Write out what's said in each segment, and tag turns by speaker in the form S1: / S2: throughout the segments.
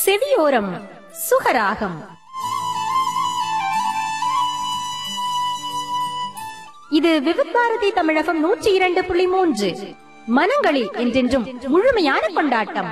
S1: செவியோரம் சுகராகம் இது விவித் பாரதி தமிழகம் நூற்றி இரண்டு புள்ளி மூன்று மனங்களில் என்றென்றும் முழுமையான கொண்டாட்டம்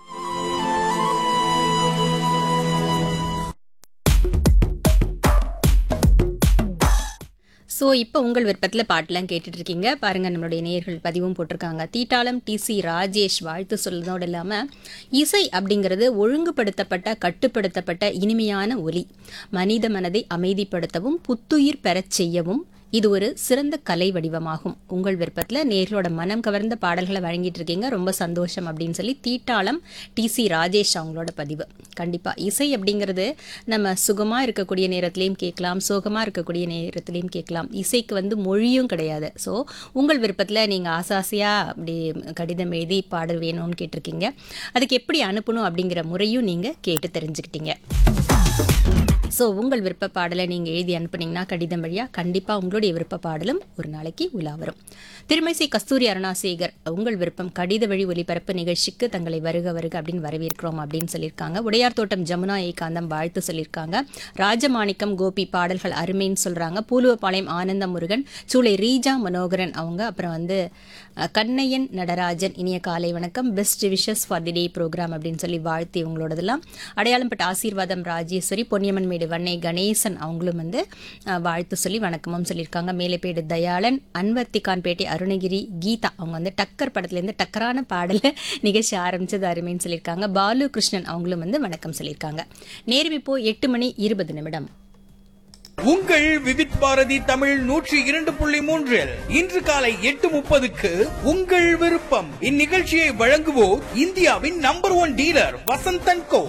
S2: ஸோ இப்போ உங்கள் விருப்பத்தில் பாட்டெலாம் கேட்டுட்டு இருக்கீங்க பாருங்க நம்மளுடைய நேயர்கள் பதிவும் போட்டிருக்காங்க தீட்டாளம் டிசி ராஜேஷ் வாழ்த்து சொல்றதோடு இல்லாமல் இசை அப்படிங்கிறது ஒழுங்குபடுத்தப்பட்ட கட்டுப்படுத்தப்பட்ட இனிமையான ஒலி மனித மனதை அமைதிப்படுத்தவும் புத்துயிர் பெறச் செய்யவும் இது ஒரு சிறந்த கலை வடிவமாகும் உங்கள் விருப்பத்தில் நேர்களோட மனம் கவர்ந்த பாடல்களை வழங்கிட்டு இருக்கீங்க ரொம்ப சந்தோஷம் அப்படின்னு சொல்லி தீட்டாளம் டிசி ராஜேஷ் அவங்களோட பதிவு கண்டிப்பாக இசை அப்படிங்கிறது நம்ம சுகமாக இருக்கக்கூடிய நேரத்துலையும் கேட்கலாம் சோகமாக இருக்கக்கூடிய நேரத்துலையும் கேட்கலாம் இசைக்கு வந்து மொழியும் கிடையாது ஸோ உங்கள் விருப்பத்தில் நீங்கள் ஆசாசியாக அப்படி கடிதம் எழுதி பாடல் வேணும்னு கேட்டிருக்கீங்க அதுக்கு எப்படி அனுப்பணும் அப்படிங்கிற முறையும் நீங்கள் கேட்டு தெரிஞ்சுக்கிட்டீங்க ஸோ உங்கள் விருப்ப பாடலை நீங்கள் எழுதி அனுப்புனீங்கன்னா கடிதம் வழியாக கண்டிப்பாக உங்களுடைய விருப்ப பாடலும் ஒரு நாளைக்கு உலா வரும் திருமைசை கஸ்தூரி அருணாசேகர் உங்கள் விருப்பம் கடித வழி ஒலிபரப்பு நிகழ்ச்சிக்கு தங்களை வருக வருக அப்படின்னு வரவேற்கிறோம் அப்படின்னு சொல்லியிருக்காங்க உடையார் தோட்டம் ஜமுனா ஏகாந்தம் வாழ்த்து சொல்லியிருக்காங்க ராஜமாணிக்கம் கோபி பாடல்கள் அருமைன்னு சொல்கிறாங்க பூலுவப்பாளையம் ஆனந்த முருகன் சூளை ரீஜா மனோகரன் அவங்க அப்புறம் வந்து அஹ், கண்ணையன் நடராஜன் இனிய காலை வணக்கம் best wishes for the day program அப்படின்னு சொல்லி வாழ்த்தி இவங்களோடதெல்லாம் அடையாளம்பட்ட ஆசீர்வாதம் ராஜேஸ்வரி பொன்னியம்மன் மேடு வண்ணை கணேசன் அவங்களும் வந்து அஹ், வாழ்த்து சொல்லி வணக்கமும் சொல்லியிருக்காங்க மேலைப்பேடு தயாளன் அன்வர்த்திகான்பேட்டை அருணகிரி கீதா அவங்க வந்து டக்கர் படத்துலேருந்து டக்கரான பாடலை நிகழ்ச்சி ஆரம்பிச்சது அருமைன்னு சொல்லியிருக்காங்க பாலு கிருஷ்ணன் அவங்களும் வந்து வணக்கம் சொல்லியிருக்காங்க நேரம் இப்போ எட்டு மணி இருபது நிமிடம்
S3: உங்கள் விவித் பாரதி தமிழ் நூற்றி இரண்டு புள்ளி மூன்றில் இன்று காலை எட்டு முப்பதுக்கு உங்கள் விருப்பம் இந்நிகழ்ச்சியை வழங்குவோர் இந்தியாவின் number one dealer Vasanth and co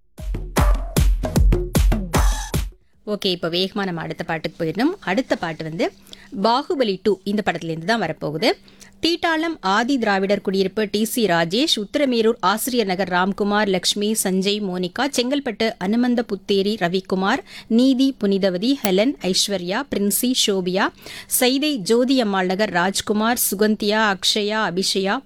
S2: okay இப்போ வேகமாக நம்ம அடுத்த பாட்டுக்கு போயிடணும் அடுத்த பாட்டு வந்து பாகுபலி டூ இந்த படத்துலேருந்து தான் வரப்போகுது தீட்டாளம் ஆதி திராவிடர் குடியிருப்பு D C Rajesh Uttaramerur Asiriyar Nagar Ramkumar Lakshmi Sanjay Monika Chengalpattu Anumantha Putheri Ravikumar Neethi Punithavathi Helen Aishwarya Princy Shobiya Saidai Jothi Ammal Nagar Rajkumar Suganthiya Akshaya Abishaya